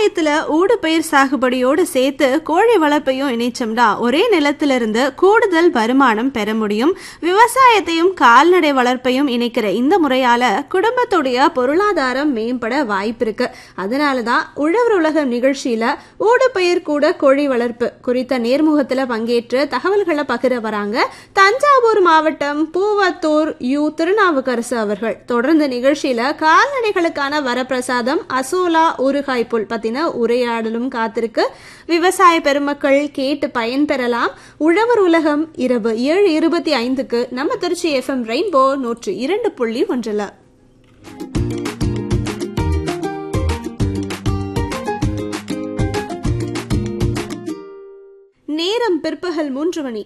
விவசாயத்துல ஊடுபயிர் சாகுபடியோடு சேர்த்து கோழி வளர்ப்பையும் இணைச்சோம்னா ஒரே நிலத்திலிருந்து கூடுதல் வருமானம் பெற முடியும் விவசாயத்தையும் கால்நடை வளர்ப்பையும் இணைக்கிற இந்த முறையால குடும்பத்துடைய பொருளாதாரம் மேம்பட வாய்ப்பு இருக்கு அதனாலதான் உழவர் உலகம் நிகழ்ச்சியில ஊடுபயிர் கூட கோழி வளர்ப்பு குறித்த நேர்முகத்துல பங்கேற்று தகவல்களை பகிர வராங்க தஞ்சாவூர் மாவட்டம் பூவத்தூர் யு திருநாவுக்கரசு அவர்கள் தொடர்ந்து நிகழ்ச்சியில கால்நடைகளுக்கான வரப்பிரசாதம் அசோலா ஊறுகாய் புல் பத்தின உரையாடலும் காத்திருக்கு விவசாய பெருமக்கள் கேட்டு பயன்பெறலாம் உழவர் உலகம் இரவு ஏழு இருபத்தி ஐந்துக்கு நம்ம திருச்சி எஃப்எம் ரெயின்போ நூற்று இரண்டு புள்ளி ஒன்றுல நேரம் பிற்பகல் மூன்று மணி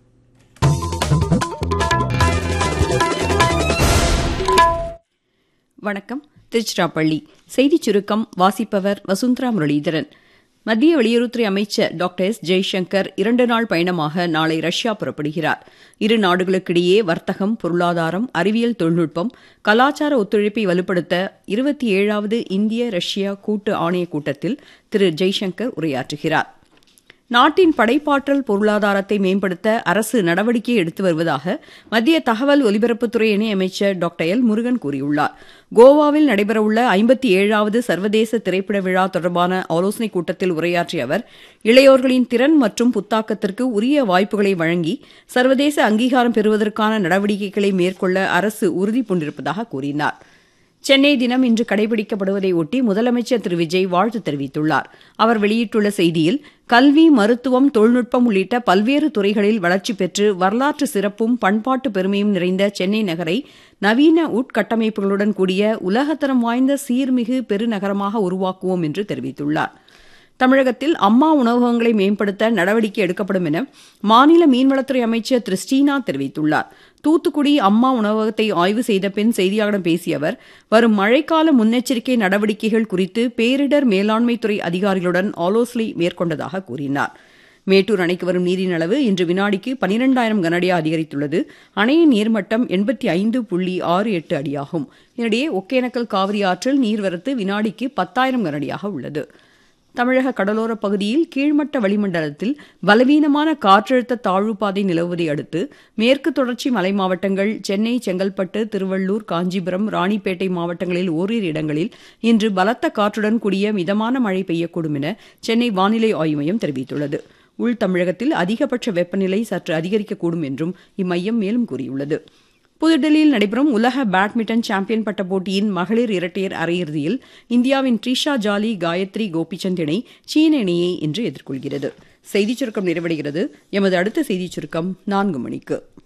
வணக்கம் திருச்சிராப்பள்ளி செய்திச் சுருக்கம் வாசிப்பவர் வசுந்தரா முரளிதரன் மத்திய வெளியுறவுத்துறை அமைச்சர் டாக்டர் எஸ் ஜெய்சங்கர் இரண்டு நாள் பயணமாக நாளை ரஷ்யா புறப்படுகிறார் இரு நாடுகளுக்கிடையே வர்த்தகம் பொருளாதாரம் அறிவியல் தொழில்நுட்பம் கலாச்சார ஒத்துழைப்பை வலுப்படுத்த இருபத்தி ஏழாவது இந்திய ரஷ்யா கூட்டு ஆணைய கூட்டத்தில் திரு ஜெய்சங்கர் உரையாற்றுகிறார் நாட்டின் படைப்பாற்றல் பொருளாதாரத்தை மேம்படுத்த அரசு நடவடிக்கை எடுத்து வருவதாக மத்திய தகவல் ஒலிபரப்புத்துறை இணையமைச்சர் டாக்டர் எல் முருகன் கூறியுள்ளார் கோவாவில் நடைபெறவுள்ள ஐம்பத்தி ஏழாவது சர்வதேச திரைப்பட விழா தொடர்பான ஆலோசனைக் கூட்டத்தில் உரையாற்றிய அவர் இளையோர்களின் திறன் மற்றும் புத்தாக்கத்திற்கு உரிய வாய்ப்புகளை வழங்கி சர்வதேச அங்கீகாரம் பெறுவதற்கான நடவடிக்கைகளை மேற்கொள்ள அரசு உறுதி பூண்டிருப்பதாக கூறினார் சென்னை தினம் இன்று கடைபிடிக்கப்படுவதை ஒட்டி முதலமைச்சர் திரு விஜய் வாழ்த்து தெரிவித்துள்ளார் அவர் வெளியிட்டுள்ள செய்தியில் கல்வி மருத்துவம் தொழில்நுட்பம் உள்ளிட்ட பல்வேறு துறைகளில் வளர்ச்சி பெற்று வரலாற்று சிறப்பும் பண்பாட்டு பெருமையும் நிறைந்த சென்னை நகரை நவீன உட்கட்டமைப்புகளுடன் கூடிய உலகத்தரம் வாய்ந்த சீர்மிகு பெருநகரமாக உருவாக்குவோம் என்று தெரிவித்துள்ளார் தமிழகத்தில் அம்மா உணவகங்களை மேம்படுத்த நடவடிக்கை எடுக்கப்படும் என மாநில மீன்வளத்துறை அமைச்சர் திரு ஸ்ரீநாத் தெரிவித்துள்ளார் தூத்துக்குடி அம்மா உணவகத்தை ஆய்வு செய்த பின் செய்தியாளர்களிடம் பேசிய அவர் வரும் மழைக்கால முன்னெச்சரிக்கை நடவடிக்கைகள் குறித்து பேரிடர் மேலாண்மைத்துறை அதிகாரிகளுடன் ஆலோசனை மேற்கொண்டதாக கூறினார் மேட்டூர் அணைக்கு வரும் நீரின் அளவு இன்று வினாடிக்கு பனிரெண்டாயிரம் கனஅடியாக அதிகரித்துள்ளது அணையின் நீர்மட்டம் எண்பத்தி ஐந்து புள்ளி ஆறு எட்டு அடியாகும் இதனிடையே ஒகேனக்கல் காவிரி ஆற்றில் நீர்வரத்து வினாடிக்கு பத்தாயிரம் கனஅடியாக உள்ளது தமிழக கடலோர பகுதியில் கீழ்மட்ட வளிமண்டலத்தில் பலவீனமான காற்றழுத்த தாழ்வு பாதை நிலவுவதை அடுத்து மேற்கு தொடர்ச்சி மலை மாவட்டங்கள் சென்னை செங்கல்பட்டு திருவள்ளூர் காஞ்சிபுரம் ராணிப்பேட்டை மாவட்டங்களில் ஓரிரு இடங்களில் இன்று பலத்த காற்றுடன் கூடிய மிதமான மழை பெய்யக்கூடும் என சென்னை வானிலை ஆய்வு மையம் தெரிவித்துள்ளது உள் தமிழகத்தில் அதிகபட்ச வெப்பநிலை சற்று அதிகரிக்கக்கூடும் என்றும் இம்மையம் மேலும் கூறியுள்ளது புதுடெல்லியில் நடைபெறும் உலக பேட்மிண்டன் சாம்பியன் பட்ட போட்டியின் மகளிர் இரட்டையர் அரையிறுதியில் இந்தியாவின் ட்ரிஷா ஜாலி காயத்ரி கோபிச்சந்த் இணை சீன இணையை இன்று எதிர்கொள்கிறது செய்திச் சுருக்கம் நிறைவடைகிறது எமது அடுத்த செய்திச் சுருக்கம் நான்கு மணிக்கு